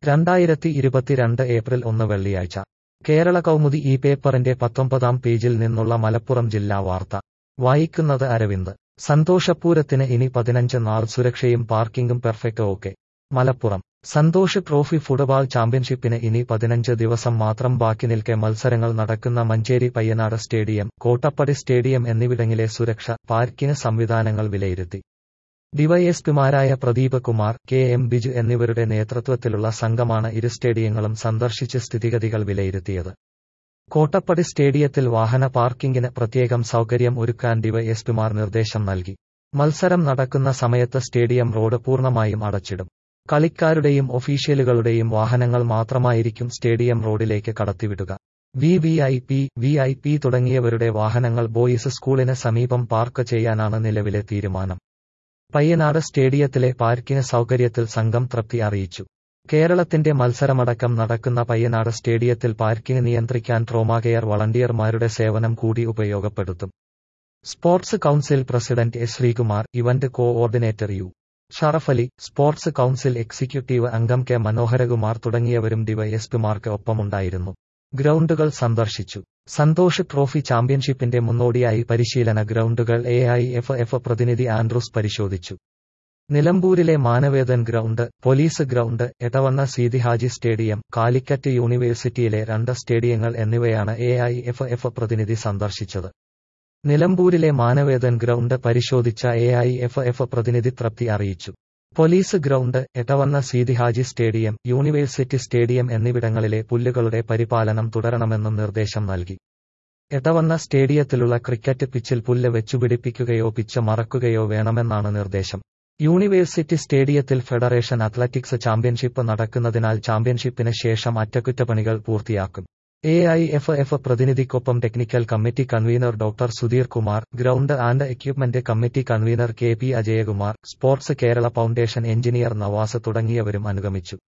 രണ്ടായിരത്തി ഇരുപത്തിരണ്ട് ഏപ്രിൽ ഒന്ന് വെള്ളിയാഴ്ച കേരള കൗമുദി ഈ പേപ്പറിന്റെ പത്തൊമ്പതാം പേജിൽ നിന്നുള്ള മലപ്പുറം ജില്ലാ വാർത്ത വായിക്കുന്നത് അരവിന്ദ് സന്തോഷപൂരത്തിന് ഇനി പതിനഞ്ച് നാൾ സുരക്ഷയും പാർക്കിംഗും perfect okay Malappuram Santosh trophy football ചാമ്പ്യൻഷിപ്പിന് ഇനി പതിനഞ്ച് ദിവസം മാത്രം ബാക്കി നിൽക്കെ മത്സരങ്ങൾ നടക്കുന്ന മഞ്ചേരി പയ്യനാട് സ്റ്റേഡിയം കോട്ടപ്പടി സ്റ്റേഡിയം എന്നിവിടങ്ങളിലെ സുരക്ഷ പാർക്കിംഗ് സംവിധാനങ്ങൾ വിലയിരുത്തി ഡിവൈഎസ്പിമാരായ പ്രദീപ് കുമാർ കെ എം ബിജു എന്നിവരുടെ നേതൃത്വത്തിലുള്ള സംഘമാണ് ഇരു സ്റ്റേഡിയങ്ങളും സന്ദർശിച്ച് സ്ഥിതിഗതികൾ വിലയിരുത്തിയത് കോട്ടപ്പടി സ്റ്റേഡിയത്തിൽ വാഹന പാർക്കിംഗിന് പ്രത്യേകം സൗകര്യം ഒരുക്കാൻ ഡിവൈഎസ്പിമാർ നിർദ്ദേശം നൽകി മത്സരം നടക്കുന്ന സമയത്ത് സ്റ്റേഡിയം റോഡ് പൂർണ്ണമായും അടച്ചിടും കളിക്കാരുടെയും ഒഫീഷ്യലുകളുടെയും വാഹനങ്ങൾ മാത്രമായിരിക്കും സ്റ്റേഡിയം റോഡിലേക്ക് കടത്തിവിടുക V V I P V I P തുടങ്ങിയവരുടെ വാഹനങ്ങൾ ബോയ്സ് സ്കൂളിന് സമീപം പാർക്ക് ചെയ്യാനാണ് നിലവിലെ തീരുമാനം പയ്യനാട് സ്റ്റേഡിയത്തിലെ പാർക്കിംഗ് സൗകര്യത്തിൽ സംഘം തൃപ്തി അറിയിച്ചു കേരളത്തിന്റെ മത്സരമടക്കം നടക്കുന്ന പയ്യനാട് സ്റ്റേഡിയത്തിൽ പാർക്കിംഗ് നിയന്ത്രിക്കാൻ ട്രോമാകെയർ വളണ്ടിയർമാരുടെ സേവനം കൂടി ഉപയോഗപ്പെടുത്തും sports council president S Sreekumar event coordinator U Sharafali sports council executive അംഗം കെ മനോഹരകുമാർ തുടങ്ങിയവരും ഡിവൈഎസ്പിമാർക്ക് ഒപ്പമുണ്ടായിരുന്നു ഗ്രൗണ്ടുകൾ സന്ദർശിച്ചു സന്തോഷ് ട്രോഫി ചാമ്പ്യൻഷിപ്പിന്റെ മുന്നോടിയായി പരിശീലന ഗ്രൗണ്ടുകൾ എ ഐ എഫ് എഫ് പ്രതിനിധി ആൻഡ്രൂസ് പരിശോധിച്ചു നിലമ്പൂരിലെ Manavedan ground police ground Edavanna Seethi Haji stadium Calicut യൂണിവേഴ്സിറ്റിയിലെ രണ്ട് സ്റ്റേഡിയങ്ങൾ എന്നിവയാണ് എ ഐ എഫ് എഫ് പ്രതിനിധി സന്ദർശിച്ചത് നിലമ്പൂരിലെ മാനവേദൻ ഗ്രൗണ്ട് പരിശോധിച്ച എ ഐ എഫ് എഫ് പ്രതിനിധി തൃപ്തി അറിയിച്ചു police ground Edavanna Seethi Haji stadium university stadium എന്നിവിടങ്ങളിലെ പുല്ലുകളുടെ പരിപാലനം തുടരണമെന്നും നിർദ്ദേശം നൽകി എടവണ്ണ സ്റ്റേഡിയത്തിലുള്ള ക്രിക്കറ്റ് പിച്ചിൽ പുല്ല് വെച്ചുപിടിപ്പിക്കുകയോ പിച്ച് മറക്കുകയോ വേണമെന്നാണ് നിർദ്ദേശം യൂണിവേഴ്സിറ്റി സ്റ്റേഡിയത്തിൽ ഫെഡറേഷൻ അത്ലറ്റിക്സ് ചാമ്പ്യൻഷിപ്പ് നടക്കുന്നതിനാൽ ചാമ്പ്യൻഷിപ്പിന് ശേഷം അറ്റകുറ്റപ്പണികൾ പൂർത്തിയാക്കും എ ഐ എഫ് എഫ് പ്രതിനിധിക്കൊപ്പം technical committee convener doctor Sudheer Kumar ground and equipment committee convener K P Ajayakumar sports Kerala foundation engineer Navas തുടങ്ങിയവരും അനുഗമിച്ചു